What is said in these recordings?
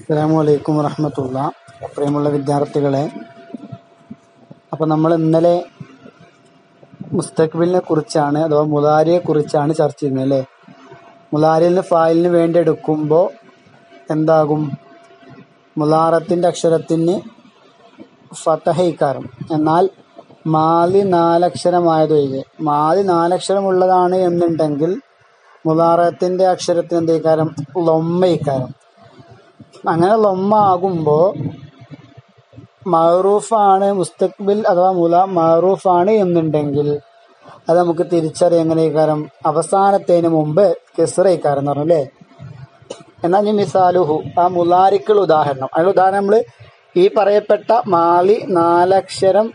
അസ്സലാമു അലൈക്കും വറഹമത്തുള്ള പ്രിയമുള്ള വിദ്യാർത്ഥികളെ അപ്പോൾ നമ്മൾ ഇന്നലെ മുസ്തഖ്ബിലിനെ കുറിച്ചാണ് അഥവാ മുലാരിയെ കുറിച്ചാണ് ചർച്ച ചെയ്യുന്നത് അല്ലേ മുലാരിയിൽ ഫായിലിന് വേണ്ടി എടുക്കുമ്പോൾ എന്താകും മുലാറത്തിൻ്റെ അക്ഷരത്തിന് ഫതഹയിക്കാരം എന്നാൽ മാലി നാലക്ഷരമായതൊഴികെ മാലി നാലക്ഷരമുള്ളതാണ് എന്നുണ്ടെങ്കിൽ മുലാറത്തിൻ്റെ അക്ഷരത്തിന് എന്തേക്കാരം ലൊമ്മയിക്കാരം അങ്ങനെ ലൊമ്മ ആകുമ്പോൾ മഹറൂഫാണ് മുസ്തഖ്ബിൽ അഥവാ മുല മഹറൂഫാണ് എന്നുണ്ടെങ്കിൽ അത് നമുക്ക് തിരിച്ചറിയാം എങ്ങനെയാക്കാരം അവസാനത്തേന് മുമ്പ് കെസറയിക്കാരം എന്ന് പറഞ്ഞു അല്ലേ എന്നാൽ ഇനി മിസാലുഹു ആ മുലാരിക്കുള്ള ഉദാഹരണം അതിനുള്ള ഉദാഹരണം നമ്മൾ ഈ പറയപ്പെട്ട മാലി നാലക്ഷരം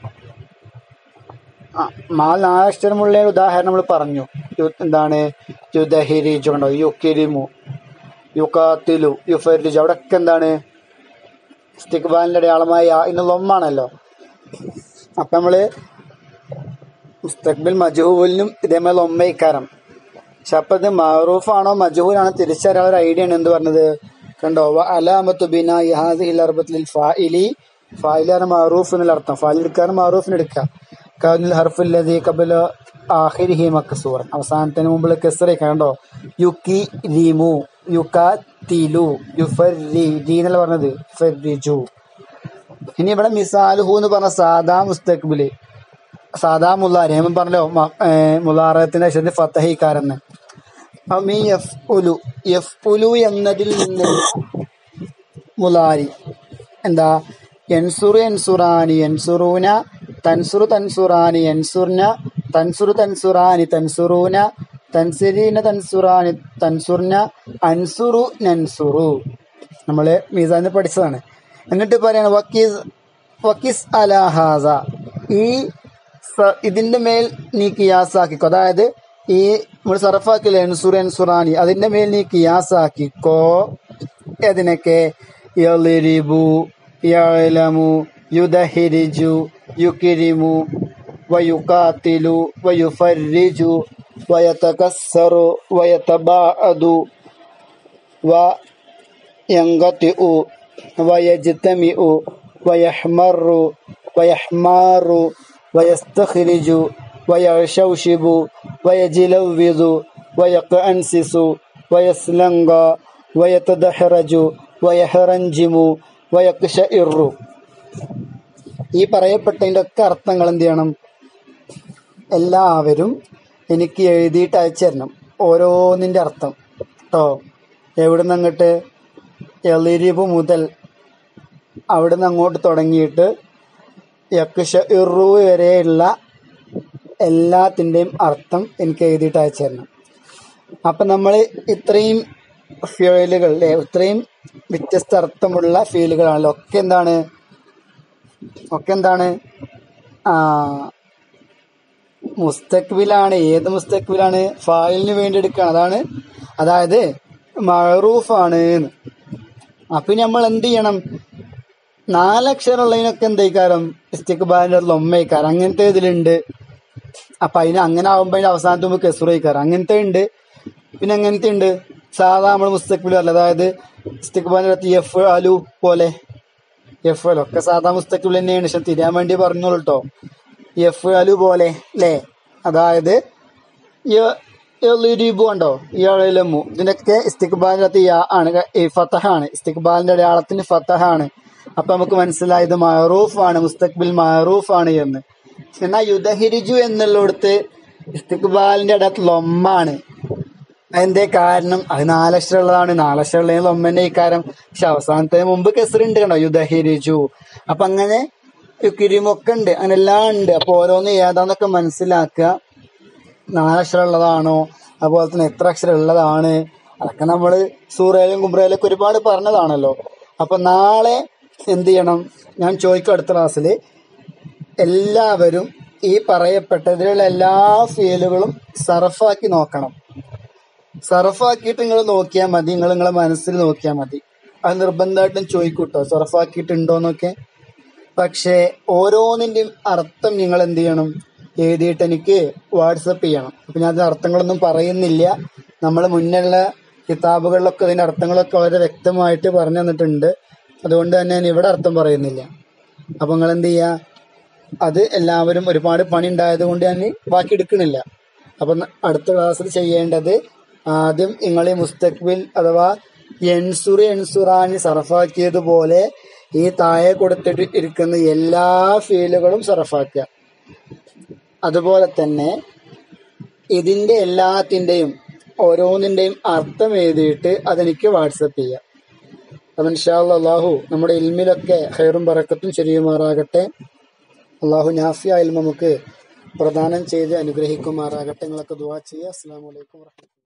ആ, മാൽ നാലക്ഷരമുള്ള ഉദാഹരണം നമ്മൾ പറഞ്ഞു യു- എന്താണ് യുദഹിരിജു കണ്ടോ യുക്കിരിമു യുക്കാത്തിലു യുഫരിജു അവിടെയൊക്കെ എന്താണ് ഇസ്തിഖ്ബാലിന്റെ അടയാളമായ യാ ഇന്ന് ലൊമ്മാണല്ലോ അപ്പൊ നമ്മള് മുസ്തഖ്ബിൽ മജഹൂലിനും ഇതേപോലെ ലൊമ്മയിക്കാരം പക്ഷെ അപ്പൊ ഇത് മഹറൂഫാണോ മജഹൂലാണോ തിരിച്ചറിയാൻ ഒരു ഐഡിയ ആണ് എന്ത് പറഞ്ഞത് കണ്ടോ വ അലാമത്തു ബിന ഇഹാദിഹിൽ അർബത്തിൽ ഫായിലി ഫായിലാണ് മഹറൂഫ് എന്നുള്ള അർത്ഥം ഫായിൽ എടുക്കാറ് മഹറൂഫിന് എടുക്കുക കാദിൽ ഹർഫുല്ലതി കബല ആഹിരിഹി മക്കസൂർ അവസാനത്തിന് മുമ്പുള്ള കെസറി കണ്ടോ യുക്കി റിമു യുക്കാത്തിലു യുഫരി എന്നല്ല പറഞ്ഞത് ഫരിജു ഇനി ഇവിടെ മിസാലുഹു എന്ന് പറഞ്ഞ സാദാ മുസ്തഖ്ബില് സാദാ മുല്ലാരി ഞാൻ പറഞ്ഞല്ലോ മ- ഏ, മുലാറത്തിന്റെ അക്ഷരത്തിൽ ഫത്തഹിക്കാരെന്ന് അപ്പം ഈ എഫ് ഉലു എഫ് ഉലു എന്നതിൽ നിന്ന് മുലാരി എന്താ എൻസുറു എൻസുറാനി എൻസുറൂന തൻസുറു തൻസുറാനി എൻസുർന തൻസുറു തൻസുറാനി തൻസുറൂന തൻസിരീന തൻസുറാനി തൻസുർന അൻസുറു നൻസുറു നമ്മള് മീസാന്ന് പഠിച്ചതാണ് എന്നിട്ട് പറയാണ് വക്കീസ് വക്കീസ് അലാഹാസ ഈ സ- ഇതിന്റെ മേൽ നീ കിയാസാക്കിക്കോ അതായത് ഈ നമ്മൾ സർഫാക്കില്ല എൻസുർ എൻസുറാനി അതിന്റെ മേൽ നീ കിയാസാക്കിക്കോ ഏതിനൊക്കെ യളിരിബു യഅലമു യുദഹിരിജു യുകിരിമു വയുകാത്തിലു വയുഫരിജു വയതകസ്സറു വയതബാഅദു وينقطع ويجتمع ويحمر ويحمار ويستخرج ويشوشب ويجلوذ ويقأنسس ويسلنغ ويتدحرج ويحرنجم ويقشئر ഈ പറയപ്പെട്ടതിന്റെ ഒക്കെ അർത്ഥങ്ങൾ എന്ത് ചെയ്യണം എല്ലാവരും എനിക്ക് എഴുതിയിട്ട് അയച്ചു തരണം ഓരോന്നിന്റെ അർത്ഥം കേട്ടോ എവിടുന്ന് അങ്ങോട്ട് എളിരിവ് മുതൽ അവിടുന്ന് അങ്ങോട്ട് തുടങ്ങിയിട്ട് യക്ഷ ഇറു വരെയുള്ള എല്ലാത്തിൻ്റെയും അർത്ഥം എനിക്ക് എഴുതിയിട്ട് അയച്ചു തരണം അപ്പം നമ്മൾ ഇത്രയും ഫീലുകൾ അല്ലേ ഇത്രയും വ്യത്യസ്ത അർത്ഥമുള്ള ഫീലുകളാണല്ലോ ഒക്കെ എന്താണ് ഒക്കെ എന്താണ് ആ മുസ്തക്ബിലാണ് ഏത് മുസ്തക്ബിലാണ് ഫായിലിന് വേണ്ടി എടുക്കുകയാണ് അതാണ് അതായത് മഴറൂഫാണ് അപ്പൊ നമ്മൾ എന്ത് ചെയ്യണം നാലക്ഷരമുള്ളതിനൊക്കെ എന്തേക്കാരം ഇസ്തിഖ്ബാലിന്റെ ലൊമ്മയിക്കാരം അങ്ങനത്തെ ഇതിലുണ്ട് അപ്പൊ അതിന് അങ്ങനെ ആവുമ്പോ അതിന്റെ അവസാനത്തെ മുമ്പ് കെസുറയിക്കാരം അങ്ങനത്തെ ഉണ്ട് പിന്നെ അങ്ങനത്തെ ഉണ്ട് സാധാ നമ്മൾ മുസ്തഖ്ബിൽ അല്ല അതായത് ഇസ്തിഖ്ബാലിന്റെ അടുത്ത് എഫ് അലു പോലെ എഫ് അലു ഒക്കെ സാധാ മുസ്തഖ്ബിൽ തന്നെയാണ് പക്ഷെ തിരിയാൻ വേണ്ടി പറഞ്ഞോളൂ കേട്ടോ എഫ് അലു പോലെ അല്ലേ അതായത് എളിരിബു ഉണ്ടോ ഇളമു ഇതിനൊക്കെ ഇസ്തിഖ്ബാലിന്റെ അകത്ത് യാ ആണ് ഈ ഫത്തഹാണ് ഇസ്തിഖ്ബാലിന്റെ അടയാളത്തിന് ഫത്തഹാണ് അപ്പൊ നമുക്ക് മനസ്സിലായി ഇത് മഹറൂഫ് ആണ് മുസ്തഖ്ബിൽ മഹറൂഫ് ആണ് എന്ന് എന്നാൽ യുദഹിരിജു എന്നുള്ളിടത്ത് ഇസ്തിഖ്ബാലിന്റെ അടത്ത് ലൊമ്മാണ് അതിന്റെ കാരണം അത് നാലക്ഷരം ഉള്ളതാണ് നാലക്ഷരം ഉള്ളതിന് ലൊമ്മന്റെ ഇക്കാരം പക്ഷെ അവസാനത്തിന് മുമ്പ് കെസറുണ്ട് കണ്ടോ യുദഹിരിജു അപ്പൊ അങ്ങനെ യുക്കിരിമൊക്കെ ഉണ്ട് അങ്ങനെ എല്ലാം ഉണ്ട് അപ്പൊ ഓരോന്ന് ഏതാന്നൊക്കെ മനസ്സിലാക്കുക നാലക്ഷരം ഉള്ളതാണോ അതുപോലെ തന്നെ എത്ര അക്ഷരം ഉള്ളതാണ് അതൊക്കെ നമ്മള് സൂറയിലും കുബ്രയിലും ഒക്കെ ഒരുപാട് പറഞ്ഞതാണല്ലോ അപ്പൊ നാളെ എന്ത് ചെയ്യണം ഞാൻ ചോദിക്കും അടുത്ത ക്ലാസ്സിൽ എല്ലാവരും ഈ പറയപ്പെട്ടതിലുള്ള എല്ലാ ഫീലുകളും സർഫാക്കി നോക്കണം സർഫാക്കിയിട്ട് നിങ്ങൾ നോക്കിയാൽ മതി നിങ്ങൾ നിങ്ങളെ മനസ്സിൽ നോക്കിയാൽ മതി അത് നിർബന്ധമായിട്ടും ചോദിക്കൂട്ടോ സർഫാക്കിയിട്ടുണ്ടോന്നൊക്കെ പക്ഷേ ഓരോന്നിന്റെയും അർത്ഥം നിങ്ങൾ എന്ത് ചെയ്യണം എഴുതിയിട്ട് എനിക്ക് വാട്സപ്പ് ചെയ്യണം അപ്പൊ ഞാൻ അതിന്റെ അർത്ഥങ്ങളൊന്നും പറയുന്നില്ല നമ്മൾ മുന്നുള്ള കിതാബുകളിലൊക്കെ ഇതിന്റെ അർത്ഥങ്ങളൊക്കെ വളരെ വ്യക്തമായിട്ട് പറഞ്ഞു തന്നിട്ടുണ്ട് അതുകൊണ്ട് തന്നെ ഞാൻ ഇവിടെ അർത്ഥം പറയുന്നില്ല അപ്പൊ നിങ്ങൾ എന്ത് ചെയ്യാ അത് എല്ലാവരും ഒരുപാട് പണി ഉണ്ടായത് കൊണ്ട് ഞാൻ ബാക്കി എടുക്കണില്ല അപ്പൊ ന- അടുത്ത ക്ലാസ്സിൽ ചെയ്യേണ്ടത് ആദ്യം നിങ്ങൾ ഈ മുസ്തഖ്ബിൽ അഥവാ എൻസുറി എൻസുറാനി സർഫാക്കിയതുപോലെ ഈ താഴെ കൊടുത്തിട്ട് ഇരിക്കുന്ന എല്ലാ ഫീലുകളും സർഫാക്കുക അതുപോലെ തന്നെ ഇതിന്റെ എല്ലാത്തിന്റെയും ഓരോന്നിന്റെയും അർത്ഥം എഴുതിയിട്ട് അതെനിക്ക് വാട്സപ്പ് ചെയ്യാം അപ്പം ഇൻഷാല്ലാ അള്ളാഹു നമ്മുടെ ഇൽമിലൊക്കെ ഹൈറും പറക്കത്തും ചെരിയുമാറാകട്ടെ അള്ളാഹു നാഫിയ ഇൽമ നമുക്ക് പ്രദാനം ചെയ്ത് അനുഗ്രഹിക്കുമാറാകട്ടെ നിങ്ങളൊക്കെ ദുവാ ചെയ്യുക അസ്സാം വലൈക്കും വർഹമത്തുള്ളാഹി